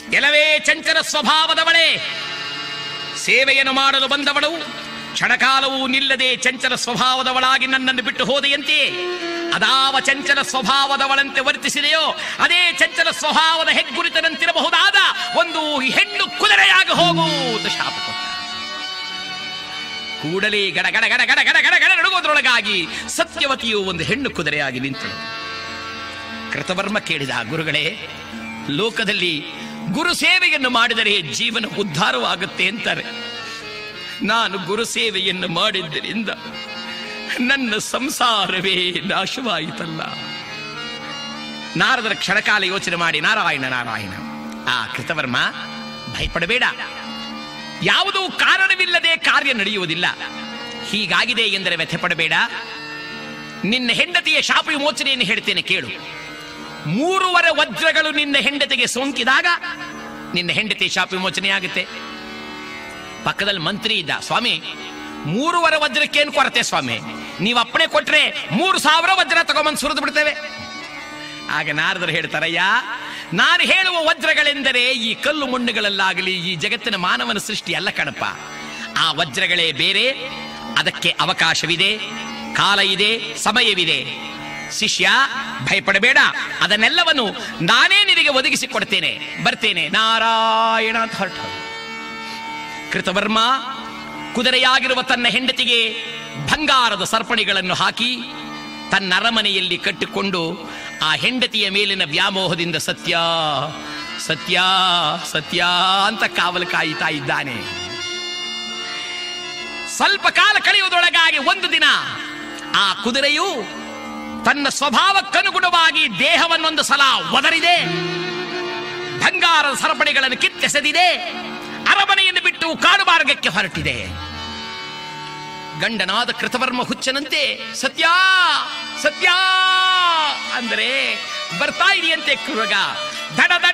ಕೆಲವೇ ಚಂಚಲ ಸ್ವಭಾವದವಳೆ ಸೇವೆಯನ್ನು ಮಾಡಲು ಬಂದವಳು ಕ್ಷಣಕಾಲವೂ ನಿಲ್ಲದೆ ಚಂಚಲ ಸ್ವಭಾವದವಳಾಗಿ ನನ್ನನ್ನು ಬಿಟ್ಟು ಹೋದೆಯಂತೆ ಅದಾವ ಚಂಚಲ ಸ್ವಭಾವದವಳಂತೆ ವರ್ತಿಸಿದೆಯೋ ಅದೇ ಚಂಚಲ ಸ್ವಭಾವದ ಹೆಗ್ಗುರಿತನಂತಿರಬಹುದಾದ ಒಂದು ಹೆಣ್ಣು ಕುದುರೆಯಾಗಿ ಹೋಗು ಅಂತ ಶಾಪ ಕೊಟ್ಟ ಕೂಡಲೇ ಗಡ ಗಡ ಗಡ ಗಡ ಗಡ ಗಡ ಗಡ ನಡುಗೋದ್ರೊಳಗಾಗಿ ಸತ್ಯವತಿಯು ಒಂದು ಹೆಣ್ಣು ಕುದುರೆಯಾಗಿ ನಿಂತಳು ಕೃತವರ್ಮ ಕೇಳಿದ ಗುರುಗಳೇ ಲೋಕದಲ್ಲಿ ಗುರು ಸೇವೆಯನ್ನು ಮಾಡಿದರೆ ಜೀವನ ಉದ್ಧಾರವಾಗುತ್ತೆ ಅಂತಾರೆ ನಾನು ಗುರು ಸೇವೆಯನ್ನು ಮಾಡಿದ್ದರಿಂದ ನನ್ನ ಸಂಸಾರವೇ ನಾಶವಾಯಿತಲ್ಲ ನಾರದರ ಕ್ಷಣಕಾಲ ಯೋಚನೆ ಮಾಡಿ ನಾರಾಯಣ ನಾರಾಯಣ ಆ ಕೃತವರ್ಮ ಭಯಪಡಬೇಡ ಯಾವುದೂ ಕಾರಣವಿಲ್ಲದೆ ಕಾರ್ಯ ನಡೆಯುವುದಿಲ್ಲ ಹೀಗಾಗಿದೆ ಎಂದರೆ ವ್ಯಥೆ ಪಡಬೇಡ ನಿನ್ನ ಹೆಂಡತಿಯ ಶಾಪ ವಿಮೋಚನೆಯನ್ನು ಹೇಳ್ತೇನೆ ಕೇಳು ಮೂರುವರೆ ವಜ್ರಗಳು ನಿನ್ನ ಹೆಂಡತಿಗೆ ಸೋಂಕಿದಾಗ ನಿನ್ನ ಹೆಂಡತಿ ಶಾಪ ವಿಮೋಚನೆಯಾಗುತ್ತೆ ಪಕ್ಕದಲ್ಲಿ ಮಂತ್ರಿ ಇದ್ದ ಸ್ವಾಮಿ ಮೂರುವರೆ ವಜ್ರಕ್ಕೇನು ಕೊರತೆ ಸ್ವಾಮಿ ನೀವು ಅಪ್ಪಣೆ ಕೊಟ್ರೆ ಮೂರು ಸಾವಿರ ವಜ್ರ ತಗೊಂಬಂದು ಸುರಿದು ಬಿಡ್ತೇವೆ ಆಗ ನಾರದರು ಹೇಳ್ತಾರಯ್ಯ ನಾನು ಹೇಳುವ ವಜ್ರಗಳೆಂದರೆ ಈ ಕಲ್ಲು ಮಣ್ಣುಗಳಲ್ಲಾಗಲಿ ಈ ಜಗತ್ತಿನ ಮಾನವನ ಸೃಷ್ಟಿ ಅಲ್ಲ ಕಣಪ್ಪ ಆ ವಜ್ರಗಳೇ ಬೇರೆ ಅದಕ್ಕೆ ಅವಕಾಶವಿದೆ ಕಾಲ ಇದೆ ಸಮಯವಿದೆ ಶಿಷ್ಯ ಭಯಪಡಬೇಡ ಅದನ್ನೆಲ್ಲವನ್ನು ನಾನೇ ನಿನಗೆ ಒದಗಿಸಿ ಕೊಡ್ತೇನೆ ಬರ್ತೇನೆ ನಾರಾಯಣ ಅಂತ ಹೊರಟು ಕೃತವರ್ಮ ಕುದುರೆಯಾಗಿರುವ ತನ್ನ ಹೆಂಡತಿಗೆ ಬಂಗಾರದ ಸರ್ಪಣಿಗಳನ್ನು ಹಾಕಿ ತನ್ನ ಅರಮನೆಯಲ್ಲಿ ಕಟ್ಟಿಕೊಂಡು ಆ ಹೆಂಡತಿಯ ಮೇಲಿನ ವ್ಯಾಮೋಹದಿಂದ ಸತ್ಯ ಸತ್ಯ ಸತ್ಯ ಅಂತ ಕಾವಲು ಕಾಯುತ್ತಾ ಇದ್ದಾನೆ ಸ್ವಲ್ಪ ಕಾಲ ಕಳೆಯುವುದರೊಳಗಾಗಿ ಒಂದು ದಿನ ಆ ಕುದುರೆಯು ತನ್ನ ಸ್ವಭಾವಕ್ಕನುಗುಣವಾಗಿ ದೇಹವನ್ನೊಂದು ಸಲ ಒದರಿದೆ ಬಂಗಾರದ ಸರಪಣಿಗಳನ್ನು ಕಿತ್ತೆಸೆದಿದೆ ಅರಮನೆಯನ್ನು ಬಿಟ್ಟು ಕಾಡು ಮಾರ್ಗಕ್ಕೆ ಹೊರಟಿದೆ ಗಂಡನಾದ ಕೃತವರ್ಮ ಹುಚ್ಚನಂತೆ ಸತ್ಯ ಸತ್ಯ ಅಂದರೆ ಬರ್ತಾ ಇದೆಯಂತೆ ಕೃಗ ದಡ ದಡ